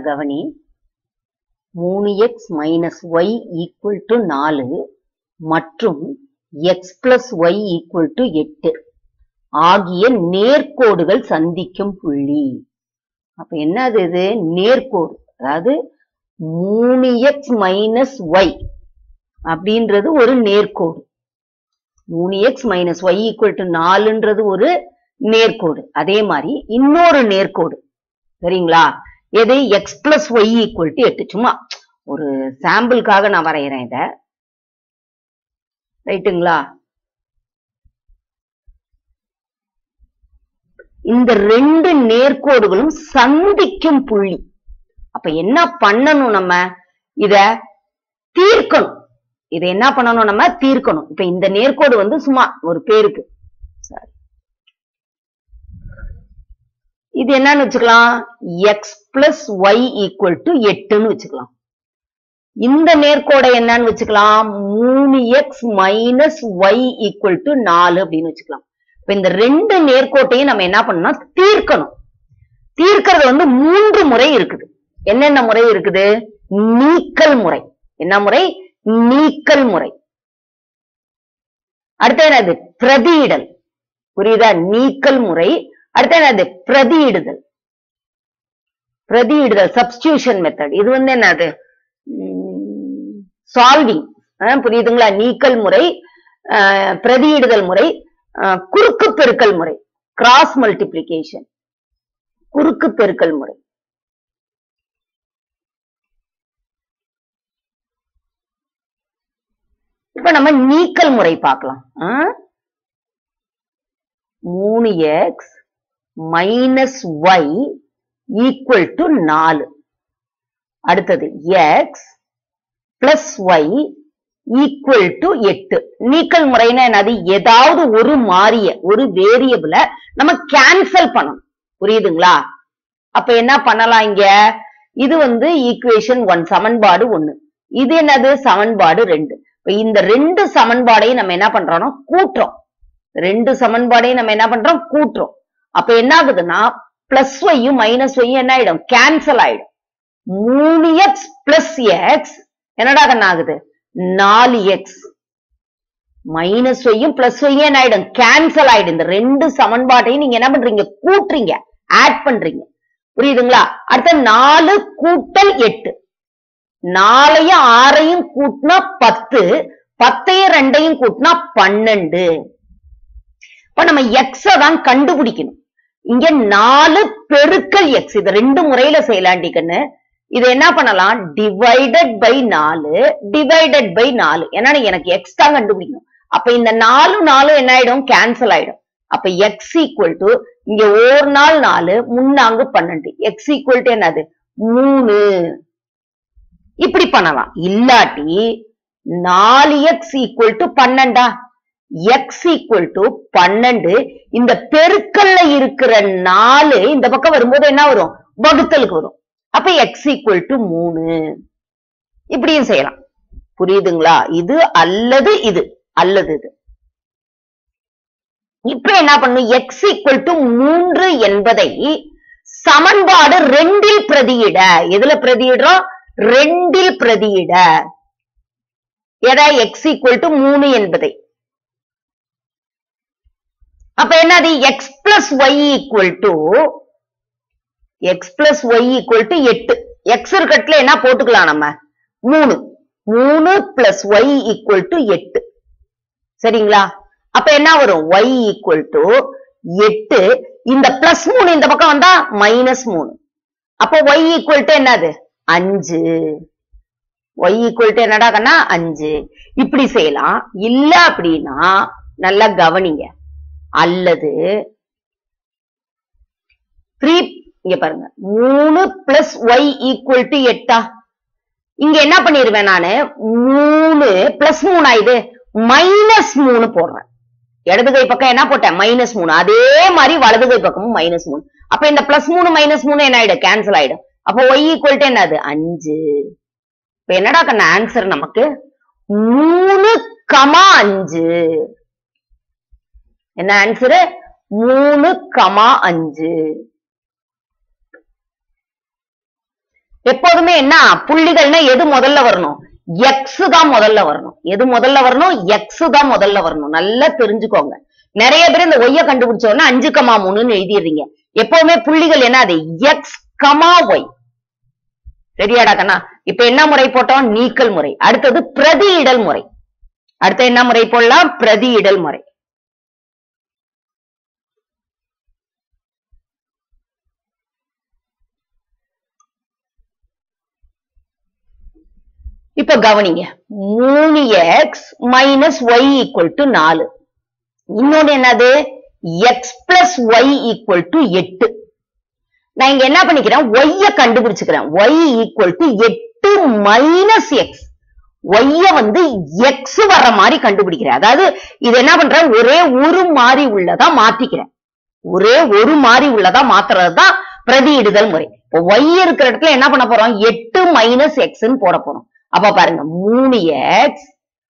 கவனி மூணு x minus y equal to நாலு மற்றும் x plus y equal to எட்டு ஆகிய நேர்கோடுகள் சந்திக்கும் புள்ளி அப்ப என்னது இது நேர்கோடு அதாவது மூணு எக்ஸ் மைனஸ் ஒய் அப்படின்றது ஒரு நேர்கோடு மூணு x minus y equal to நாலுன்றது ஒரு நேர்கோடு அதே மாதிரி இன்னொரு நேர்கோடு சரிங்களா எது x plus y equal to எட்டு சும்மா ஒரு சாம்பிளுக்காக நான் வரைகிறேன் இத ரைட்டுங்களா இந்த ரெண்டு நேர்கோடுகளும் சந்திக்கும் புள்ளி அப்ப என்ன பண்ணணும் நம்ம இத தீர்க்கணும் இதை என்ன பண்ணணும் நம்ம தீர்க்கணும் இப்ப இந்த நேர்கோடு வந்து சும்மா ஒரு பேருக்கு சரி இது என்னன்னு வச்சுக்கலாம் x plus y equal to எட்டுன்னு வச்சுக்கலாம் இந்த நேர்கோடை என்னன்னு வச்சுக்கலாம் மூணு x minus y equal to நாலு அப்படின்னு வச்சுக்கலாம் இப்ப இந்த ரெண்டு நேர்கோட்டையும் நம்ம என்ன பண்ணணும் தீர்க்கணும் தீர்க்கிறது வந்து மூன்று முறை இருக்குது என்னென்ன முறை இருக்குது நீக்கல் முறை என்ன முறை நீக்கல் முறை அடுத்து என்னது பிரதியிடல் புரியுதா நீக்கல் முறை அடுத்து என்னது பிரதியிடுதல் பிரதியிடுதல் சப்ஸ்டியூஷன் மெத்தட் இது வந்து என்னது சால்விங் புரியுதுங்களா நீக்கல் முறை அஹ், பிரதியிடுதல் முறை அஹ், குறுக்கு பெருக்கல் முறை கிராஸ் மல்டிப்ளிகேஷன் குறுக்கு பெருக்கல் முறை இப்ப நம்ம நீக்கல் முறை பார்க்கலாம் ஆ? மூணு x minus y equal to நாலு அடுத்தது x plus y equal to எட்டு நீக்கல் முறைனா என்னது ஏதாவது ஒரு மாறிய ஒரு வேரியபிள நம்ம கேன்சல் பண்ணணும் புரியுதுங்களா அப்ப என்ன பண்ணலாம் இங்க இது வந்து ஈக்குவேஷன் ஒன் சமன்பாடு ஒண்ணு இது என்னது சமன்பாடு ரெண்டு இப்ப இந்த ரெண்டு சமன்பாடையும் நம்ம என்ன பண்றோம்னா கூட்டுறோம் ரெண்டு சமன்பாடையும் நம்ம என்ன பண்றோம் கூட்டுறோம் அப்ப என்ன ஆகுதுன்னா பிளஸ் ஒய்யும் மைனஸ் ஒய்யும் என்ன ஆயிடும் கேன்சல் ஆயிடும் மூணு எக்ஸ் பிளஸ் எக்ஸ் என்னடா கண்ணா ஆகுது நாலு எக்ஸ் மைனஸ் ஒய்யும் பிளஸ் ஒய்யும் என்ன ஆயிடும் கேன்சல் ஆயிடும் இந்த ரெண்டு சமன்பாட்டையும் நீங்க என்ன பண்றீங்க கூட்டுறீங்க ஆட் பண்றீங்க புரியுதுங்களா அடுத்த நாலு கூட்டல் எட்டு நாலையும் ஆறையும் கூட்டினா பத்து பத்தையும் ரெண்டையும் கூட்டினா பன்னெண்டு இப்ப நம்ம எக்ஸ தான் கண்டுபிடிக்கணும் இங்க நாலு பெருக்கல் எக்ஸ் இது ரெண்டு முறையில செய்யலாண்டிக்கன்னு இது என்ன பண்ணலாம் டிவைடட் பை நாலு டிவைடட் பை நாலு ஏன்னா எனக்கு எக்ஸ் தான் கண்டுபிடிக்கணும் அப்ப இந்த நாலு நாலும் என்ன ஆயிடும் கேன்சல் ஆயிடும் அப்ப எக்ஸ் ஈக்குவல் டு இங்க ஒரு நாள் நாலு முன்னாங்கு பன்னெண்டு எக்ஸ் ஈக்குவல் டு என்னது மூணு இப்படி பண்ணலாம் இல்லாட்டி நாலு எக்ஸ் ஈக்குவல் டு பன்னெண்டா எக்ஸ் ஈக்குவல் டு பன்னெண்டு இந்த பெருக்கல்ல இருக்கிற நாலு இந்த பக்கம் வரும்போது என்ன வரும் வகுத்தலுக்கு வரும் அப்ப எக்ஸ் ஈக்குவல் டு மூணு இப்படியும் செய்யலாம் புரியுதுங்களா இது அல்லது இது அல்லது இது இப்ப என்ன பண்ணும் எக்ஸ் ஈக்குவல் டு மூன்று என்பதை சமன்பாடு ரெண்டில் பிரதியிட எதுல பிரதியிடுறோம் ரெண்டில் பிரதியிட எதா எக்ஸ் ஈக்குவல் டு மூணு என்பதை அப்ப என்னது x plus y equal to x plus y equal to எட்டு எக்ஸ் இருக்கட்டுல என்ன போட்டுக்கலாம் நம்ம மூணு மூணு பிளஸ் ஒய் ஈக்குவல் டு எட்டு சரிங்களா அப்ப என்ன வரும் ஒய் ஈக்குவல் டு எட்டு இந்த பிளஸ் மூணு இந்த பக்கம் வந்தா மைனஸ் மூணு அப்போ ஒய் ஈக்குவல் டு என்னது அஞ்சு ஒய் ஈக்குவல் டு என்னடா கண்ணா அஞ்சு இப்படி செய்யலாம் இல்ல அப்படின்னா நல்லா கவனிங்க அல்லது த்ரீ இங்க பாருங்க மூணு பிளஸ் ஒய் ஈக்குவல் டு எட்டா இங்க என்ன பண்ணிருவேன் நானு மூணு பிளஸ் மூணு ஆயுது மைனஸ் மூணு போடுறேன் இடது கை பக்கம் என்ன போட்டேன் மைனஸ் மூணு அதே மாதிரி வலது கை பக்கமும் மைனஸ் மூணு அப்ப இந்த பிளஸ் மூணு மைனஸ் மூணு என்ன ஆயிடும் கேன்சல் ஆயிடும் அப்ப ஒய் ஈக்குவல் டு என்னது அஞ்சு இப்ப என்னடா கண்ண ஆன்சர் நமக்கு மூணு கமா அஞ்சு என்ன ஆன்சரு மூணு கமா அஞ்சு எப்போதுமே என்ன புள்ளிகள்னா எது முதல்ல வரணும் எக்ஸ் தான் முதல்ல வரணும் எது முதல்ல வரணும் எக்ஸ் தான் முதல்ல வரணும் நல்லா தெரிஞ்சுக்கோங்க நிறைய பேர் இந்த ஒய்ய கண்டுபிடிச்ச உடனே அஞ்சு கமா மூணுன்னு எழுதிடுறீங்க எப்பவுமே புள்ளிகள் என்ன அது எக்ஸ் கமா ஒய் சரியாடா கண்ணா இப்ப என்ன முறை போட்டோம் நீக்கல் முறை அடுத்தது பிரதியிடல் முறை அடுத்து என்ன முறை போடலாம் பிரதியிடல் முறை இப்ப கவனிங்க மூணு x minus y equal to நாலு இன்னொன்னு என்னது x plus y equal to எட்டு நான் இங்க என்ன பண்ணிக்கிறேன் ஒய்ய கண்டுபிடிச்சுக்கிறேன் ஒய் ஈக்குவல் டு எட்டு மைனஸ் எக்ஸ் ஒய்ய வந்து எக்ஸ் வர்ற மாதிரி கண்டுபிடிக்கிறேன் அதாவது இது என்ன பண்றேன் ஒரே ஒரு மாறி உள்ளதா மாத்திக்கிறேன் ஒரே ஒரு மாறி உள்ளதா மாத்துறது தான் பிரதியிடுதல் முறை இப்போ ஒய் இருக்கிற இடத்துல என்ன பண்ண போறோம் எட்டு மைனஸ் எக்ஸ்ன்னு போட போறோம் அப்ப பாருங்க மூணு எக்ஸ்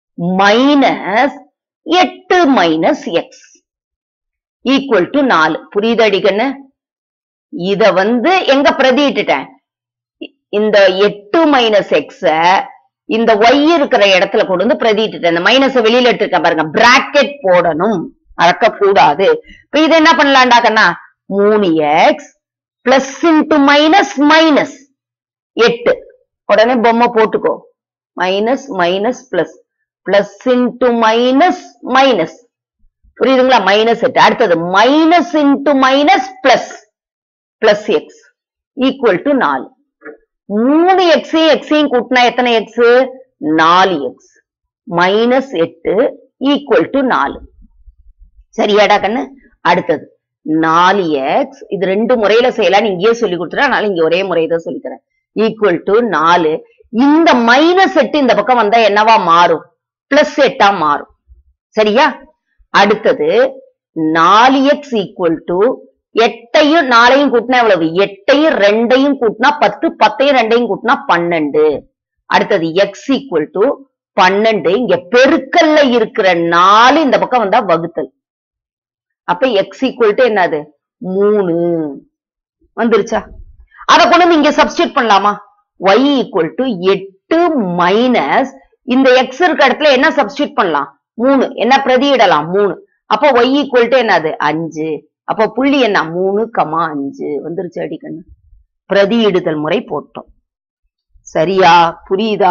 மைனஸ் எட்டு மைனஸ் எக்ஸ் ஈக்குவல் டு நாலு புரியுது அடிக்கண்ணு இத வந்து எங்க பிரதியிட்டுட்டேன் இ- இந்த எட்டு மைனஸ் எக்ஸ இந்த ஒய் இருக்கிற இடத்துல கொண்டு வந்து பிரதியிட்டுட்டேன் இந்த மைனஸ் வெளியில எடுத்துருக்கேன் பாருங்க பிராக்கெட் போடணும் மறக்க கூடாது இப்ப இது என்ன பண்ணலாம்டா கண்ணா மூணு x plus into minus minus எட்டு உடனே பொம்மை போட்டுக்கோ minus minus plus plus into minus minus புரியுதுங்களா மைனஸ் எட்டு அடுத்தது minus into minus plus plus x equal to நாலு மூணு எக்ஸையும் எக்ஸையும் கூட்டினா எத்தனை எக்ஸ் நாலு எக்ஸ் மைனஸ் எட்டு ஈக்குவல் டு நாலு சரியாடா கண்ணு அடுத்தது நாலு எக்ஸ் இது ரெண்டு முறையில செய்யலாம் இங்கேயே சொல்லி கொடுத்துறேன் அதனால இங்க ஒரே முறை தான் சொல்லித்தரேன் ஈக்குவல் டு நாலு இந்த மைனஸ் எட்டு இந்த பக்கம் வந்தா என்னவா மாறும் பிளஸ் எட்டா மாறும் சரியா அடுத்தது நாலு எக்ஸ் ஈக்குவல் டு எட்டையும் நாலையும் கூட்டினா எவ்வளவு எட்டையும் ரெண்டையும் கூட்டினா பத்து பத்தையும் ரெண்டையும் கூட்டினா பன்னெண்டு அடுத்தது எக்ஸ் ஈக்குவல் டு பன்னெண்டு இங்க பெருக்கல்ல இருக்கிற நாலு இந்த பக்கம் வந்தா வகுத்தல் அப்ப எக்ஸ் ஈக்குவல் டு என்னது மூணு வந்துருச்சா அத கொண்டு வந்து இங்க சப்ஸ்டியூட் பண்ணலாமா y ஈக்குவல் டு எட்டு மைனஸ் இந்த எக்ஸ் இருக்க இடத்துல என்ன சப்ஸ்டியூட் பண்ணலாம் மூணு என்ன பிரதியிடலாம் மூணு அப்போ y ஈக்குவல் டு என்னது அஞ்சு அப்போ புள்ளி என்ன மூணு கமா அஞ்சு வந்துருச்சு அடிக்கண்ணு பிரதியிடுதல் முறை போட்டோம் சரியா புரியுதா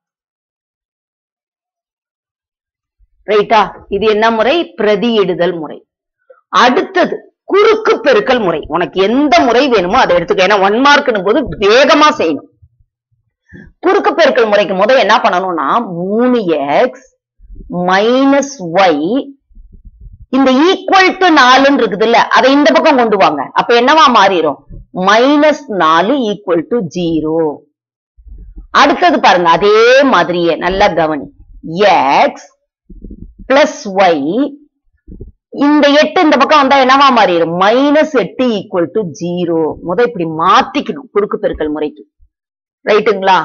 ரைட்டா இது என்ன முறை பிரதியிடுதல் முறை அடுத்தது குறுக்கு பெருக்கல் முறை உனக்கு எந்த முறை வேணுமோ அதை எடுத்துக்க ஏன்னா ஒன் மார்க்னும் போது வேகமா செய்யணும் குறுக்கு பெருக்கல் முறைக்கு முதல் என்ன பண்ணணும்னா மூணு எக்ஸ் மைனஸ் ஒய் இந்த ஈக்குவல் டு நாலுன்னு இருக்குது இல்ல அதை இந்த பக்கம் கொண்டு வாங்க அப்ப என்னவா மாறிடும் மைனஸ் நாலு ஈக்குவல் டு ஜீரோ அடுத்தது பாருங்க அதே மாதிரியே நல்லா கவனி எக்ஸ் பிளஸ் ஒய் இந்த எட்டு இந்த பக்கம் வந்தா என்னவா மாறிடும் மைனஸ் எட்டு ஈக்குவல் டு ஜீரோ முத இப்படி மாத்திக்கணும் குறுக்கு பெருக்கல் முறைக்கு ரைட்டுங்களா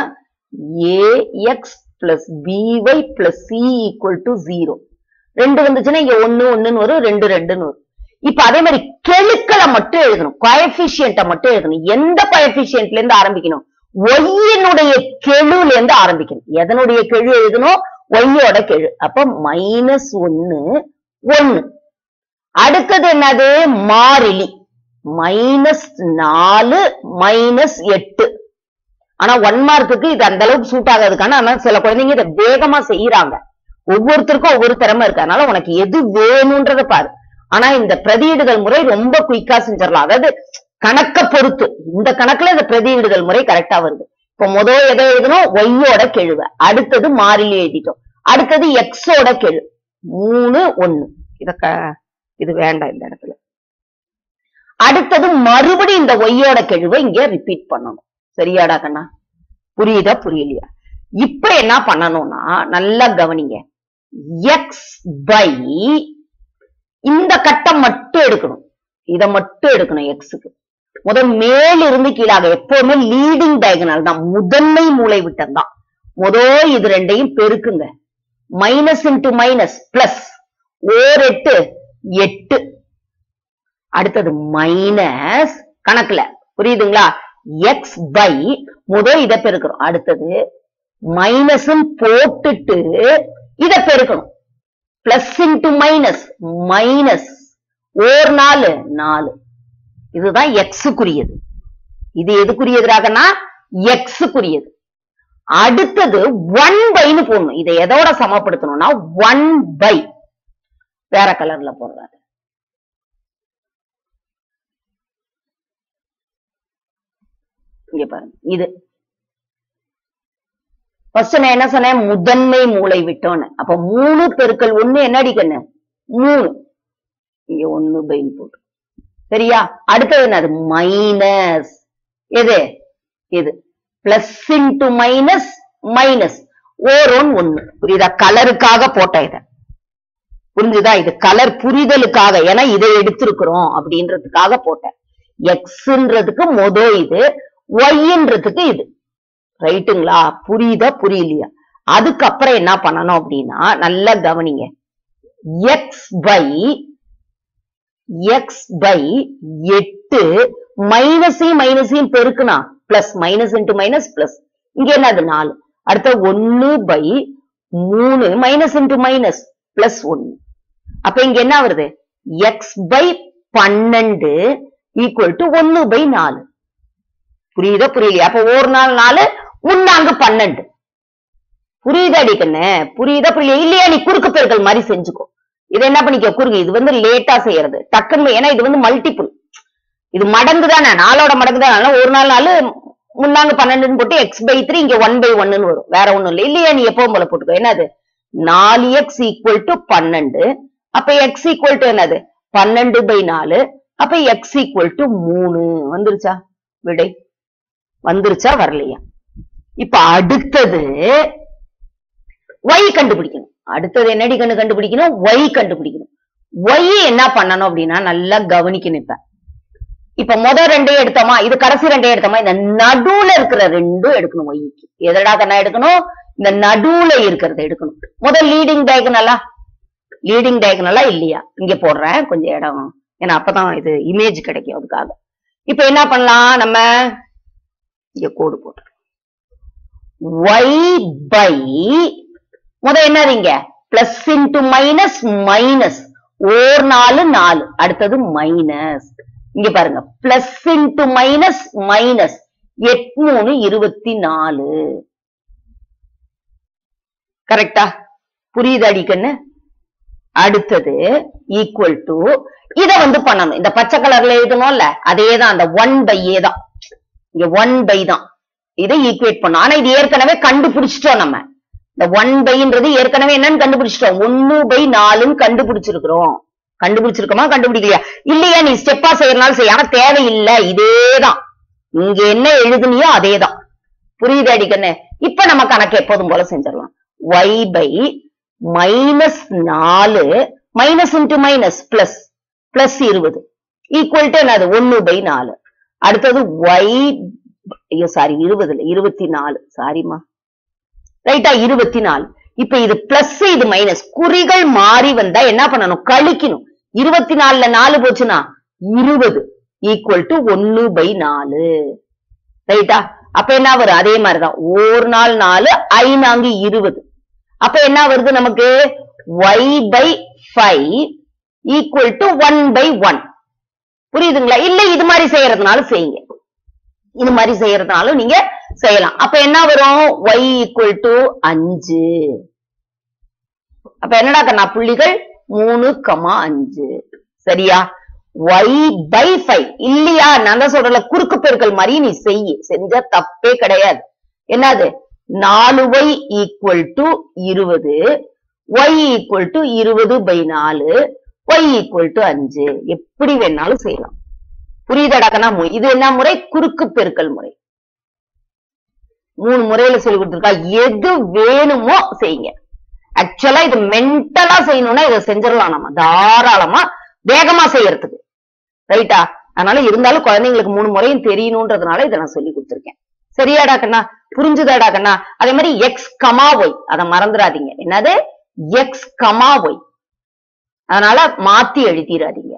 a x plus b y plus c equal to zero ரெண்டு வந்துச்சுன்னா இங்க ஒண்ணு ஒண்ணுன்னு வரும் ரெண்டு ரெண்டுன்னு வரும் இப்ப அதே மாதிரி கெழுக்களை மட்டும் எழுதணும் கோஎபிஷியன்ட்ட மட்டும் எழுதணும் எந்த கோஎபிஷியன்ட்ல இருந்து ஆரம்பிக்கணும் ஒய்யினுடைய கெழுல இருந்து ஆரம்பிக்கணும் எதனுடைய கெழு எழுதணும் ஒய்யோட கெழு அப்ப மைனஸ் ஒன்னு ஒன்னு அடுத்தது என்னது மாறிலி மைனஸ் நாலு மைனஸ் எட்டு ஆனா ஒன் மார்க்குக்கு இது அந்த அளவுக்கு சூட் ஆகாதுக்கான ஆனா சில குழந்தைங்க இதை வேகமா செய்யறாங்க ஒவ்வொருத்தருக்கும் ஒவ்வொரு திறமை இருக்கு அதனால உனக்கு எது வேணும்ன்றத பாரு ஆனா இந்த பிரதியிடுதல் முறை ரொம்ப குயிக்கா செஞ்சிடலாம் அதாவது கணக்க பொறுத்து இந்த கணக்குல இந்த பிரதியிடுதல் முறை கரெக்டா வருது இப்ப முதல் எதை எழுதணும் ஒய்யோட கெழுவ அடுத்தது மாறிலி எழுதிட்டோம் அடுத்தது எக்ஸோட கெழு மூணு ஒண்ணு இத க- இது வேண்டாம் இந்த இடத்துல அடுத்தது மறுபடியும் இந்த ஒய்யோட கெழுவை இங்க ரிப்பீட் பண்ணணும் சரியாடா கண்ணா புரியுதா புரியலையா இப்ப என்ன பண்ணணும்னா நல்லா கவனிங்க எக்ஸ் பை இந்த கட்டம் மட்டும் எடுக்கணும் இத மட்டும் எடுக்கணும் எக்ஸுக்கு முதல் மேலிருந்து கீழாக எப்பவுமே லீடிங் டயகனல் தான் முதன்மை மூளை விட்டம் தான் முதல் இது ரெண்டையும் பெருக்குங்க மைனஸ் இன்டு மைனஸ் பிளஸ் ஓர் எட்டு எட்டு அடுத்தது மைனஸ் கணக்குல புரியுதுங்களா எக்ஸ் பை முதல் இதை பெருக்கிறோம் அடுத்தது மைனஸும் போட்டுட்டு இதை பெருக்கணும் பிளஸ் இன்டு மைனஸ் மைனஸ் ஓர் நாலு நாலு இதுதான் எக்ஸுக்குரியது இது எதுக்குரியதுராகனா எக்ஸுக்குரியது அடுத்தது ஒன் பைன்னு போடணும் இதை எதோட சமப்படுத்தணும்னா ஒன் பை வேற கலர்ல போடுறாரு இங்க பாருங்க இது ஃபர்ஸ்ட் நான் என்ன சொன்னேன் முதன்மை மூளை விட்டோன்னு அப்ப மூணு பெருக்கல் ஒண்ணு என்னடி கண்ணு மூணு இங்க ஒண்ணு பைன்னு போட்டு சரியா அடுத்தது என்னது மைனஸ் எது இது பிளஸ் இன்டு மைனஸ் மைனஸ் ஓரோன் ஒண்ணு புரியுதா கலருக்காக போட்ட இத புரிஞ்சுதா இது கலர் புரிதலுக்காக ஏன்னா இதை எடுத்திருக்கிறோம் அப்படின்றதுக்காக போட்டேன் எக்ஸ்ன்றதுக்கு மொத இது ஒய்ன்றதுக்கு இது ரைட்டுங்களா புரியுதா புரியலையா அதுக்கப்புறம் என்ன பண்ணணும் அப்படின்னா நல்லா கவனிங்க எக்ஸ் பை எக்ஸ் பை எட்டு மைனஸையும் மைனஸையும் பெருக்குனா plus minus into minus plus இங்க என்னது நாலு அடுத்த ஒன்னு பை மூணு மைனஸ் இன்டு மைனஸ் பிளஸ் ஒன்னு அப்ப இங்க என்ன வருது எக்ஸ் பை பன்னெண்டு ஈக்குவல் டு ஒன்னு பை நாலு புரியுதா புரியலையா அப்ப ஒரு நாள் நாலு முன்னாங்கு பன்னெண்டு புரியுதா அடிக்கண்ணு புரியுதா புரியலையா இல்லையா நீ குறுக்கு பெருக்கல் மாதிரி செஞ்சுக்கோ இது என்ன பண்ணிக்க குறுக்கு இது வந்து லேட்டா செய்யறது டக்குன்னு ஏன்னா இது வந்து மல்டிபிள் இது மடங்கு தானே நாலோட மடங்கு தானே அதனால ஒரு நாள் நாலு முன்னாங்க பன்னெண்டுன்னு போட்டு எக்ஸ் பை த்ரீ இங்க ஒன் பை ஒன்னு வரும் வேற ஒண்ணும் இல்லை இல்லையா நீ எப்பவும் போல போட்டுக்கோ என்னது நாலு எக்ஸ் ஈக்குவல் டு பன்னெண்டு அப்ப எக்ஸ் ஈக்குவல் டு என்னது பன்னெண்டு பை நாலு அப்ப எக்ஸ் ஈக்குவல் டு மூணு வந்துருச்சா விடை வந்துருச்சா வரலையா இப்ப அடுத்தது ஒய் கண்டுபிடிக்கணும் அடுத்தது என்னடி கண்டு கண்டுபிடிக்கணும் ஒய் கண்டுபிடிக்கணும் ஒய் என்ன பண்ணணும் அப்படின்னா நல்லா கவனிக்கணும் இப்ப இப்ப முத ரெண்டையும் எடுத்தோமா இது கடைசி ரெண்டையும் எடுத்தோமா இந்த நடுவுல இருக்கிற ரெண்டும் எடுக்கணும் ஒய்க்கு எதடா கண்ணா எடுக்கணும் இந்த நடுவுல இருக்கிறத எடுக்கணும் முதல் லீடிங் டயகனலா லீடிங் டயகனலா இல்லையா இங்க போடுறேன் கொஞ்சம் இடம் ஏன்னா அப்பதான் இது இமேஜ் கிடைக்கும் அதுக்காக இப்ப என்ன பண்ணலாம் நம்ம இங்க கோடு போட்டு ஒய் பை முத என்னதுங்க பிளஸ் இன்டு மைனஸ் மைனஸ் ஓர் நாலு நாலு அடுத்தது மைனஸ் இங்க பாருங்க பிளஸ் இன்டு மைனஸ் மைனஸ் எட் மூணு இருபத்தி நாலு கரெக்டா புரியுது அடிக்கன்னு அடுத்தது ஈக்குவல் டு இத வந்து பண்ணணும் இந்த பச்சை கலர்ல எழுதணும்ல அதே தான் அந்த ஒன் பையே தான் இங்க ஒன் பை தான் இதை ஈக்குவேட் பண்ணோம் ஆனா இது ஏற்கனவே கண்டுபிடிச்சிட்டோம் நம்ம இந்த ஒன் பைன்றது ஏற்கனவே என்னன்னு கண்டுபிடிச்சிட்டோம் ஒன்னு பை நாலுன்னு கண்டுபிடிச்சிருக்கிறோம் கண்டுபிடிச்சிருக்கோமா கண்டுபிடிக்கலையா இல்லையா நீ ஸ்டெப்பா செய்யறனால செய்ய ஆனா தேவையில்லை இதேதான் இங்க என்ன எழுதுனியோ அதேதான் புரியுது அடிக்கண்ணு இப்ப நம்ம கணக்கு எப்போதும் போல செஞ்சிடலாம் ஒய் பை மைனஸ் நாலு minus into minus plus plus இருபது ஈக்குவல் டு என்னது ஒன்னு பை நாலு அடுத்தது ஒய் ஐயோ சாரி இருபதுல இருபத்தி நாலு சாரிமா ரைட்டா இருபத்தி நாலு இப்ப இது பிளஸ் இது மைனஸ் குறிகள் மாறி வந்தா என்ன பண்ணணும் கழிக்கணும் இருபத்தி நாலுல நாலு போச்சுன்னா இருபது ஈக்குவல் டு ஒன்னு பை நாலு ரைட்டா அப்ப என்ன வரும் அதே மாதிரிதான் ஒரு நாள் நாலு ஐநாங்கு இருபது அப்ப என்ன வருது நமக்கு y by five equal to one by one புரியுதுங்களா இல்ல இது மாதிரி செய்யறதுனால செய்யுங்க இது மாதிரி செய்யறதுனாலும் நீங்க செய்யலாம் அப்ப என்ன வரும் ஒய் ஈக்குவல் டு அஞ்சு அப்ப என்னடா கண்ணா புள்ளிகள் மூணு கமா அஞ்சு சரியா ஒய் பை ஃபைவ் இல்லையா நான் தான் சொல்றல குறுக்கு பெருக்கல் மாதிரி நீ செய்ய செஞ்சா தப்பே கிடையாது என்னது நாலு ஒய் ஈக்குவல் டு இருபது ஒய் ஈக்குவல் டு இருபது பை நாலு ஒய் ஈக்குவல் டு அஞ்சு எப்படி வேணாலும் செய்யலாம் புரியுதாடாக்கனா இது என்ன முறை குறுக்கு பெருக்கல் முறை மூணு முறையில சொல்லி கொடுத்துருக்கா எது வேணுமோ செய்யுங்க ஆக்சுவலா இது மென்டலா செய்யணும்னா இதை செஞ்சிடலாம் நம்ம தாராளமா வேகமா செய்யறதுக்கு ரைட்டா அதனால இருந்தாலும் குழந்தைங்களுக்கு மூணு முறையும் தெரியணும்ன்றதுனால இதை நான் சொல்லி கொடுத்துருக்கேன் சரியாடா கண்ணா புரிஞ்சுதாடா கண்ணா அதே மாதிரி எக்ஸ் கமா ஒய் அதை மறந்துடாதீங்க என்னது எக்ஸ் கமா ஒய் அதனால மாத்தி எழுதிடாதீங்க